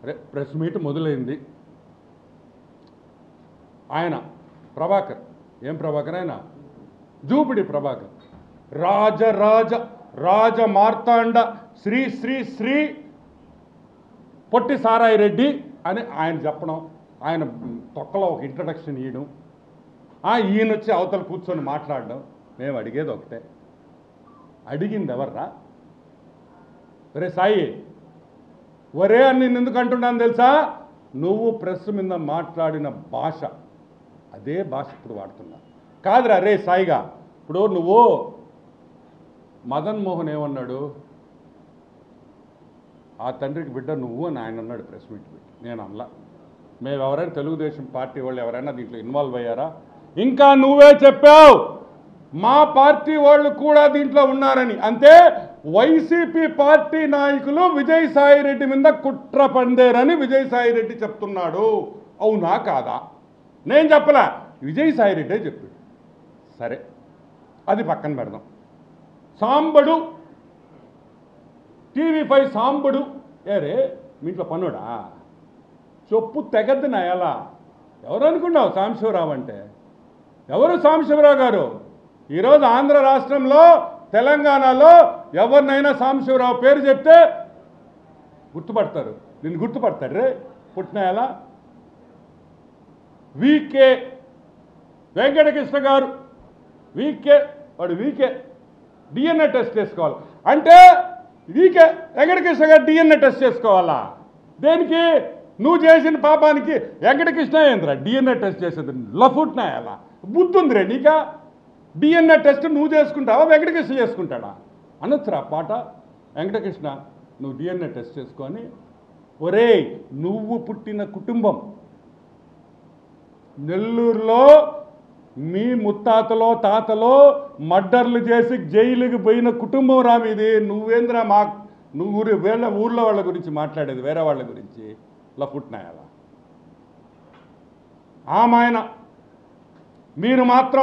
ప్రె- press meet మొదలైంది ఆయన ప్రభాకర్ ఏం ప్రభాకర్ ఆయన జూపిడి ప్రభాకర్ రాజ రాజ రాజ మార్తాండ శ్రీ శ్రీ శ్రీ పొట్టి సారాయి రెడ్డి అని ఆయన చెప్పడం ఆయన తొక్కలో ఒక ఇంట్రడక్షన్ ఇవ్వడం ఆ ఈయన వచ్చి అవతల కూర్చొని మాట్లాడడం మేము అడిగేది ఒకటే అడిగింది ఎవర్రా ఒరే సాయి ఒరే అని నేను ఎందుకు అంటున్నాను తెలుసా నువ్వు ప్రెస్ మీద మాట్లాడిన భాష అదే భాష ఇప్పుడు వాడుతున్నా కాదురా రే సాయిగా ఇప్పుడు నువ్వు మదన్ మోహన్ ఏమన్నాడు ఆ తండ్రికి బిడ్డ నువ్వు అని ఆయన అన్నాడు ప్రెస్ మీట్ పెట్టి నేను అనలా మేము ఎవరైనా తెలుగుదేశం పార్టీ వాళ్ళు ఎవరైనా దీంట్లో ఇన్వాల్వ్ అయ్యారా ఇంకా నువ్వే చెప్పావు మా పార్టీ వాళ్ళు కూడా దీంట్లో ఉన్నారని అంతే వైసీపీ పార్టీ నాయకులు విజయసాయి రెడ్డి మీద కుట్ర పందేరని విజయసాయి రెడ్డి చెప్తున్నాడు అవునా కాదా నేను చెప్పలా విజయసాయి రెడ్డే చెప్పాడు సరే అది పక్కన పెడదాం సాంబడు టీవీ ఫైవ్ సాంబడు ఏరే మీ ఇంట్లో పనుడా చొప్పు తెగద్దు నా ఎలా ఎవరు అనుకున్నావు సాంబశివరావు అంటే ఎవరు సాంబశివరావు గారు ఈరోజు ఆంధ్ర రాష్ట్రంలో తెలంగాణలో ఎవరినైనా సాంబశివరావు పేరు చెప్తే గుర్తుపడతారు నిన్ను గుర్తుపడతారు రే పుట్టిన ఎలా వీకే వెంకటకృష్ణ గారు వీకే వాడు వీకే డిఎన్ఏ టెస్ట్ చేసుకోవాలి అంటే వీకే వెంకటకృష్ణ గారు డిఎన్ఏ టెస్ట్ చేసుకోవాలా దేనికి నువ్వు చేసిన పాపానికి వెంకటకృష్ణ ఏంద్రా డిఎన్ఏ టెస్ట్ చేసేది లఫుట్ నాయాలా బుద్ధి ఉందిరే నీకా డిఎన్ఏ టెస్ట్ నువ్వు చేసుకుంటావా వెంకటకృష్ణ చేసుకుంటాడా అనొచ్చురా పాట వెంకటకృష్ణ నువ్వు డిఎన్ఏ టెస్ట్ చేసుకొని ఒరేయ్ నువ్వు పుట్టిన కుటుంబం నెల్లూరులో మీ ముత్తాతలో తాతలో మర్డర్లు చేసి జైలుకి పోయిన కుటుంబం రా మీది నువ్వేంద్రా మా నువ్వు ఊరి వేళ్ళ ఊర్లో వాళ్ళ గురించి మాట్లాడేది వేరే వాళ్ళ గురించి లఫుట్నాయాల ఆమాయన మీరు మాత్రం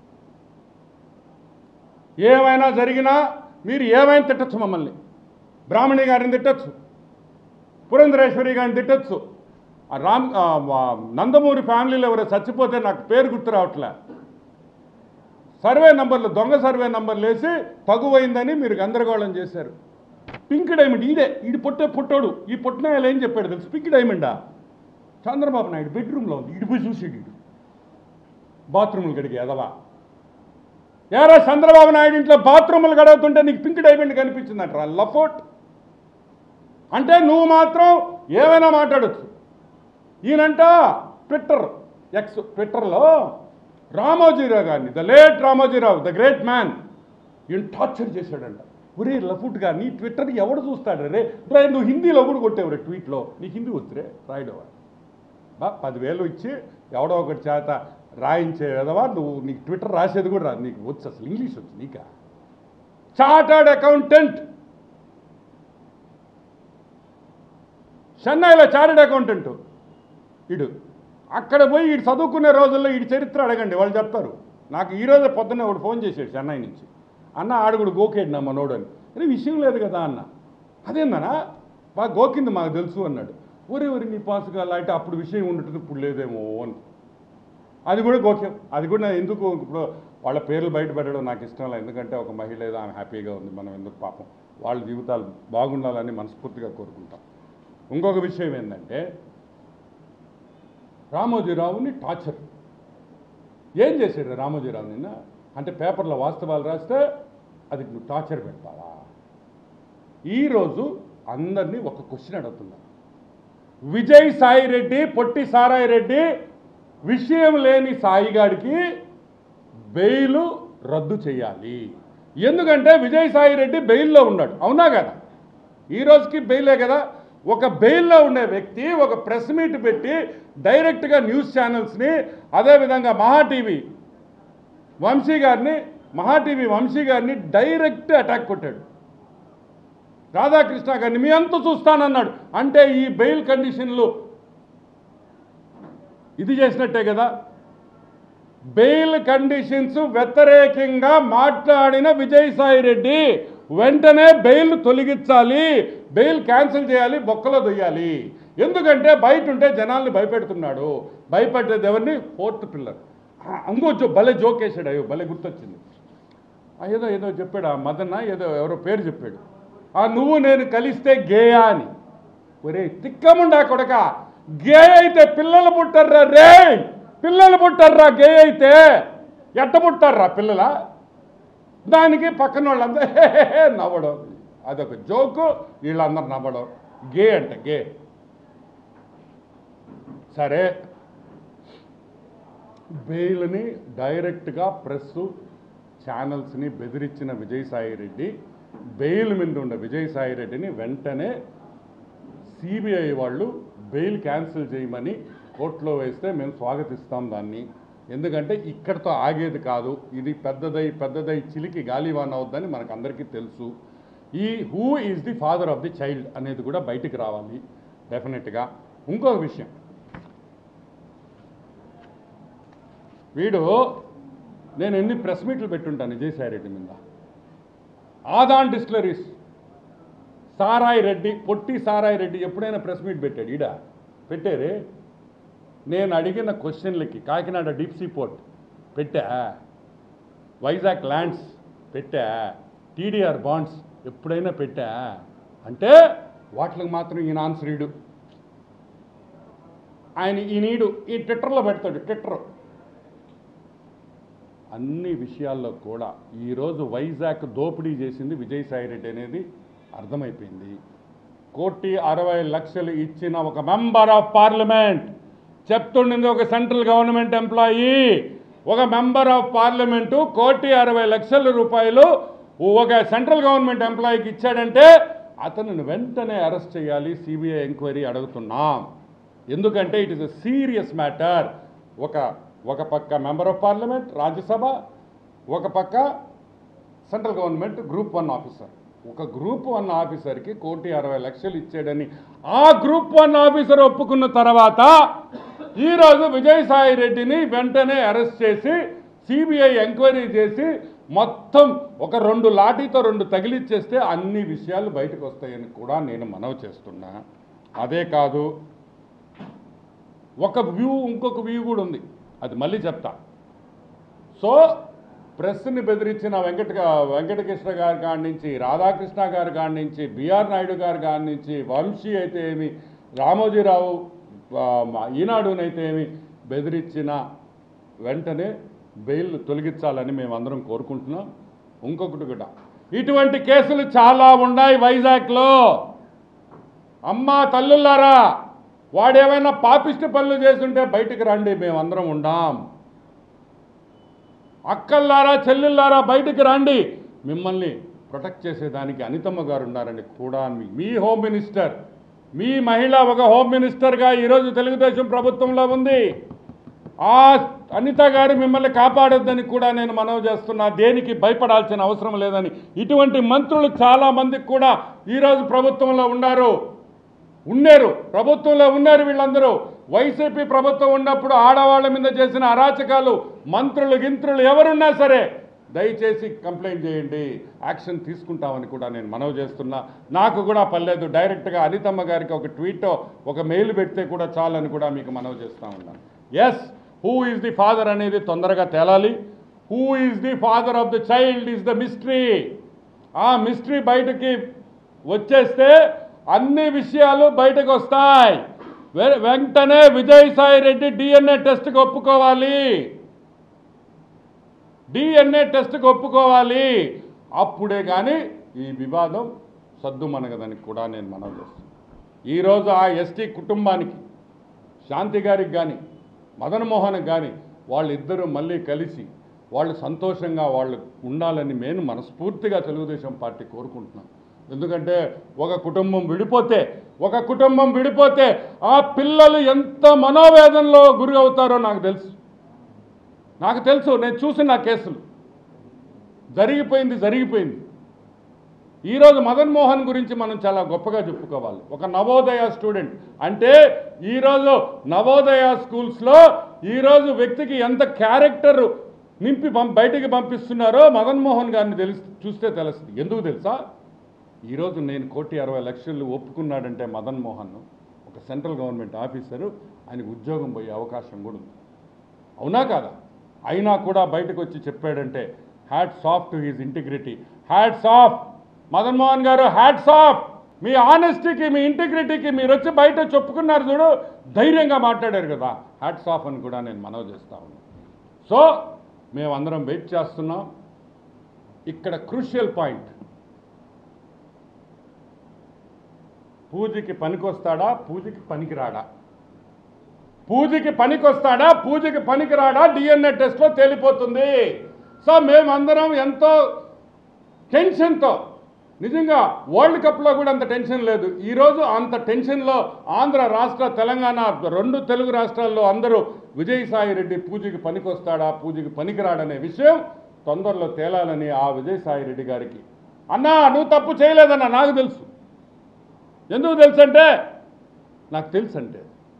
ఏమైనా జరిగినా మీరు ఏమైనా తిట్టచ్చు మమ్మల్ని బ్రాహ్మణి గారిని తిట్టచ్చు పురంధరేశ్వరి గారిని తిట్టచ్చు ఆ రామ్ ఆ, వా- నందమూరి ఫ్యామిలీలో ఎవరో చచ్చిపోతే నాకు పేరు గుర్తు రావట్లే సర్వే నంబర్లు దొంగ సర్వే నంబర్లు వేసి తగువైందని మీరు గందరగోళం చేశారు పింక్ డైమండ్ ఇదే ఈడు పొట్టే పుట్టోడు ఈ పుట్టినాయలు ఏం చెప్పాడు తెలుసు పింక్ డైమండా చంద్రబాబు నాయుడు బెడ్రూమ్లో ఉంది ఇటు పోయి చూసాడు ఈడు బాత్రూములు గడిగే ఎదవా ఏరా చంద్రబాబు నాయుడు ఇంట్లో బాత్రూములు గడుగుతుంటే నీకు పింక్ డైమండ్ కనిపించిందంటారా లఫోట్ అంటే నువ్వు మాత్రం ఏమైనా మాట్లాడచ్చు ఈయనంట ట్విట్టర్ ఎక్స్ ట్విట్టర్లో రామోజీరావు గారిని the late Ramoji Rao the great man ఈయన టార్చర్ చేశాడంట ఒరే లఫుట్ గారు నీ ట్విట్టర్ ఎవడు చూస్తాడు రే రే నువ్వు హిందీలో కూడా కొట్టేవు రే ట్వీట్లో నీకు హిందీ వద్దురే రాయడం బా పదివేలు ఇచ్చి ఎవడో ఒకటి చేత రాయించే విధవా నువ్వు నీకు ట్విట్టర్ రాసేది కూడా రాదు నీకు వచ్చు అసలు ఇంగ్లీష్ వచ్చు నీకా చార్టర్డ్ అకౌంటెంట్ చెన్నైలో చార్టెడ్ అకౌంటెంట్ ఇడు అక్కడ పోయి ఇటు చదువుకునే రోజుల్లో ఇటు చరిత్ర అడగండి వాళ్ళు చెప్తారు నాకు ఈ రోజే పొద్దున్నే ఒకడు ఫోన్ చేశాడు చెన్నై నుంచి అన్న ఆడుగుడు గోకేడు నా మనోడు అని అరే విషయం లేదు కదా అన్న అదేందనా బాగా గోకింది మాకు తెలుసు అన్నాడు ఒరే ఒరి నీ పాసుగా అంటే అప్పుడు విషయం ఉండటం ఇప్పుడు లేదేమో అని అది కూడా గోక్యం అది కూడా నేను ఎందుకు ఇప్పుడు వాళ్ళ పేర్లు బయట పెట్టడం నాకు ఇష్టం లేదు ఎందుకంటే ఒక మహిళ ఏదో ఆమె హ్యాపీగా ఉంది మనం ఎందుకు పాపం వాళ్ళ జీవితాలు బాగుండాలని మనస్ఫూర్తిగా కోరుకుంటాం ఇంకొక విషయం ఏంటంటే రామోజీరావుని టార్చర్ ఏం చేశాడు రామోజీరావు నిన్న అంటే పేపర్లో వాస్తవాలు రాస్తే అది నువ్వు టార్చర్ పెడతావా ఈరోజు అందరినీ ఒక క్వశ్చన్ అడుగుతున్నా విజయ్ సాయి రెడ్డి పొట్టి సారాయి రెడ్డి విషయం లేని సాయిగాడికి బెయిల్ రద్దు చేయాలి ఎందుకంటే విజయ్ సాయి రెడ్డి బెయిల్లో ఉన్నాడు అవునా కదా ఈ రోజుకి బెయిలే కదా ఒక బెయిల్లో ఉండే వ్యక్తి ఒక ప్రెస్ మీట్ పెట్టి డైరెక్ట్గా న్యూస్ ఛానల్స్ని అదేవిధంగా మహా టీవీ వంశీ గారిని మహా టీవీ వంశీ గారిని డైరెక్ట్ అటాక్ కొట్టాడు రాధాకృష్ణ గారిని మీ అంత చూస్తానన్నాడు అంటే ఈ బెయిల్ కండిషన్లు ఇది చేసినట్టే కదా బెయిల్ కండిషన్స్ వ్యతిరేకంగా మాట్లాడిన విజయసాయి రెడ్డి వెంటనే బెయిల్ తొలగించాలి బెయిల్ క్యాన్సిల్ చేయాలి బొక్కలో దొయ్యాలి ఎందుకంటే బయట ఉంటే జనాల్ని భయపెడుతున్నాడు భయపెట్టేది ఎవరిని ఫోర్త్ పిల్లర్ ఇంకో జో భలే జోక్ వేసాడు అయ్యో భలే గుర్తొచ్చింది ఆ ఏదో ఏదో చెప్పాడు ఆ మదన్న ఏదో ఎవరో పేరు చెప్పాడు ఆ నువ్వు నేను కలిస్తే గేయా అని ఒరే తిక్కముండా కొడక గే అయితే పిల్లలు పుట్టర్రా రే పిల్లలు పుట్టర్రా గే అయితే ఎట్ట పుట్టారా పిల్లల దానికి పక్కన వాళ్ళందరూ "హే, హే, హే" నవ్వడం అదొక జోకు వీళ్ళందరూ నవ్వడం గే అంట గే సరే బెయిల్ని డైరెక్ట్గా ప్రెస్ ఛానల్స్ని బెదిరించిన విజయసాయి రెడ్డి బెయిల్ మీద ఉన్న విజయసాయి రెడ్డిని వెంటనే సిబిఐ వాళ్ళు బెయిల్ క్యాన్సిల్ చేయమని కోర్టులో వేస్తే మేము స్వాగతిస్తాం దాన్ని ఎందుకంటే ఇక్కడితో ఆగేది కాదు ఇది పెద్దదై పెద్దదై చిలికి గాలివాన్ అవుద్దని మనకు అందరికీ తెలుసు ఈ who is the father of the child అనేది కూడా బయటికి రావాలి డెఫినెట్గా ఇంకొక విషయం వీడు నేను ఎన్ని ప్రెస్ మీట్లు పెట్టుంటాను విజయసాయి రెడ్డి మీద ఆదాన్ డిస్టిలరీస్ సారాయి రెడ్డి పొట్టి సారాయి రెడ్డి ఎప్పుడైనా ప్రెస్ మీట్ పెట్టాడు ఈడ పెట్టారే నేను అడిగిన క్వశ్చన్లకి కాకినాడ డీప్ సీ పోర్ట్ పెట్టా వైజాగ్ ల్యాండ్స్ పెట్టా టీడీఆర్ బాండ్స్ ఎప్పుడైనా పెట్టా అంటే వాటికి మాత్రం ఈయన ఆన్సర్ ఈడు ఆయన ఈ నీడు ఈ ట్విట్టర్లో పెడతాడు ట్విట్టర్ అన్ని విషయాల్లో కూడా ఈరోజు వైజాగ్ దోపిడీ చేసింది విజయసాయి రెడ్డి అనేది అర్థమైపోయింది కోటి అరవై లక్షలు ఇచ్చిన ఒక మెంబర్ ఆఫ్ పార్లమెంట్ చెప్తుండింది ఒక సెంట్రల్ గవర్నమెంట్ ఎంప్లాయీ ఒక మెంబర్ ఆఫ్ పార్లమెంటు కోటి అరవై లక్షల రూపాయలు ఒక సెంట్రల్ గవర్నమెంట్ ఎంప్లాయీకి ఇచ్చాడంటే అతనిని వెంటనే అరెస్ట్ చేయాలి సిబిఐ ఎంక్వైరీ అడుగుతున్నాం ఎందుకంటే it is a serious matter ఒక ఒక పక్క మెంబర్ ఆఫ్ పార్లమెంట్ రాజ్యసభ ఒక పక్క central government group one officer ఒక గ్రూప్ వన్ ఆఫీసర్కి కోటి అరవై లక్షలు ఇచ్చాడని ఆ గ్రూప్ వన్ ఆఫీసర్ ఒప్పుకున్న తర్వాత ఈరోజు విజయసాయి రెడ్డిని వెంటనే అరెస్ట్ చేసి సిబిఐ ఎంక్వైరీ చేసి మొత్తం ఒక రెండు లాఠీతో రెండు తగిలిచ్చేస్తే అన్ని విషయాలు బయటకు వస్తాయని కూడా నేను మనవి చేస్తున్నా అదే కాదు ఒక వ్యూ ఇంకొక వ్యూ కూడా ఉంది అది మళ్ళీ చెప్తా సో ప్రెస్ని బెదిరించిన వెంకట వెంకటకృష్ణ గారి కాడి నుంచి రాధాకృష్ణ గారి కాడి నుంచి బిఆర్ నాయుడు గారి కాడి నుంచి వంశీ అయితే ఏమి రామోజీరావు ఆ, మా ఈనాడునైతే ఏమి బెదిరించిన వెంటనే బెయిల్ తొలగించాలని మేమందరం కోరుకుంటున్నాం ఇంకొకటి కూడా ఇటువంటి కేసులు చాలా ఉన్నాయి వైజాగ్లో అమ్మా తల్లులారా వాడేమైనా పాపిష్టి పనులు చేస్తుంటే బయటికి రండి మేమందరం ఉండాం అక్కల్లారా చెల్లెల్లారా బయటికి రండి మిమ్మల్ని ప్రొటెక్ట్ చేసేదానికి అనితమ్మ గారు ఉన్నారని కూడా మీ- మీ హోమ్ మినిస్టర్ మీ మహిళ ఒక హోమ్ మినిస్టర్గా ఈరోజు తెలుగుదేశం ప్రభుత్వంలో ఉంది ఆ అనిత గారు మిమ్మల్ని కాపాడొద్దని కూడా నేను మనవి చేస్తున్నా దేనికి భయపడాల్సిన అవసరం లేదని ఇటువంటి మంత్రులు చాలా మందికి కూడా ఈరోజు ప్రభుత్వంలో ఉన్నారు ఉన్నారు ప్రభుత్వంలో ఉన్నారు వీళ్ళందరూ వైసీపీ ప్రభుత్వం ఉన్నప్పుడు ఆడవాళ్ళ మీద చేసిన అరాచకాలు మంత్రులు గింత్రులు ఎవరున్నా సరే దయచేసి కంప్లైంట్ చేయండి యాక్షన్ తీసుకుంటామని కూడా నేను మనవి చేస్తున్నా నాకు కూడా పర్లేదు డైరెక్ట్గా అనితమ్మ గారికి ఒక ట్వీట్ ఒక మెయిల్ పెడితే కూడా చాలని కూడా మీకు మనవి చేస్తూ ఉన్నాను yes who is the father అనేది తొందరగా తేలాలి who is the father of the child is the mystery ఆ మిస్టరీ బయటకి వచ్చేస్తే అన్ని విషయాలు బయటకు వస్తాయి వె- వెంటనే విజయసాయి రెడ్డి డిఎన్ఏ టెస్ట్కి ఒప్పుకోవాలి డిఎన్ఏ టెస్ట్కి ఒప్పుకోవాలి అప్పుడే కానీ ఈ వివాదం సద్దుమనగదని కూడా నేను మనవి చేస్తున్నాను ఈరోజు ఆ ఎస్టీ కుటుంబానికి శాంతి గారికి కానీ మదన్ మోహన్కి కానీ వాళ్ళిద్దరూ మళ్ళీ కలిసి వాళ్ళు సంతోషంగా వాళ్ళు ఉండాలని నేను మనస్ఫూర్తిగా తెలుగుదేశం పార్టీ కోరుకుంటున్నాం ఎందుకంటే ఒక కుటుంబం విడిపోతే ఒక కుటుంబం విడిపోతే ఆ పిల్లలు ఎంత మనోవేదనలో గురి అవుతారో నాకు తెలుసు నాకు తెలుసు నేను చూసిన కేసులు జరిగిపోయింది జరిగిపోయింది ఈరోజు మదన్ మోహన్ గురించి మనం చాలా గొప్పగా చెప్పుకోవాలి ఒక నవోదయ స్టూడెంట్ అంటే ఈరోజు నవోదయ స్కూల్స్లో ఈరోజు వ్యక్తికి ఎంత క్యారెక్టర్ నింపి పం బయటికి పంపిస్తున్నారో మదన్ మోహన్ గారిని తెలుసు చూస్తే తెలుస్తుంది ఎందుకు తెలుసా ఈరోజు నేను కోటి అరవై లక్షలు ఒప్పుకున్నాడంటే మదన్ మోహన్ ఒక సెంట్రల్ గవర్నమెంట్ ఆఫీసరు ఆయనకు ఉద్యోగం పోయే అవకాశం కూడా ఉంది అవునా కాదా అయినా కూడా బయటకు వచ్చి చెప్పాడంటే hats off to his integrity hats off Madan Mohan గారు హ్యాట్స్ ఆఫ్ మీ ఆనెస్టీకి మీ ఇంటిగ్రిటీకి మీరు వచ్చి బయట చెప్పుకున్నారు చూడు ధైర్యంగా మాట్లాడారు కదా హ్యాట్స్ ఆఫ్ అని కూడా నేను మనవి చేస్తా ఉన్నాను సో మేమందరం వెయిట్ చేస్తున్నాం ఇక్కడ క్రూషియల్ పాయింట్ పూజకి పనికొస్తాడా పూజకి పనికిరాడా పూజకి పనికొస్తాడా పూజకి పనికిరాడా డిఎన్ఏ టెస్ట్లో తేలిపోతుంది సో మేమందరం ఎంతో టెన్షన్తో నిజంగా వరల్డ్ కప్లో కూడా అంత టెన్షన్ లేదు ఈరోజు అంత టెన్షన్లో ఆంధ్ర రాష్ట్ర తెలంగాణ రెండు తెలుగు రాష్ట్రాల్లో అందరూ విజయసాయి రెడ్డి పూజకి పనికొస్తాడా పూజకి పనికిరాడనే విషయం తొందరలో తేలాలని ఆ విజయసాయి రెడ్డి గారికి అన్నా నువ్వు తప్పు చేయలేదన్నా నాకు తెలుసు ఎందుకు తెలుసు అంటే నాకు తెలుసు అంటే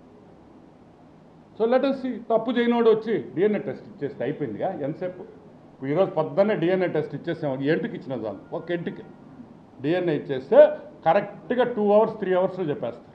సో లెటర్స్ తప్పు చేయనోడు వచ్చి డిఎన్ఏ టెస్ట్ ఇచ్చేస్తే అయిపోయిందిగా ఎంతసేపు ఇప్పుడు ఈరోజు పొద్దున్నే డిఎన్ఏ టెస్ట్ ఇచ్చేసాం ఎంటుకి ఇచ్చిన చాలు ఒక ఎంటుకి డిఎన్ఏ ఇచ్చేస్తే కరెక్ట్గా టూ అవర్స్ త్రీ అవర్స్లో చెప్పేస్తాం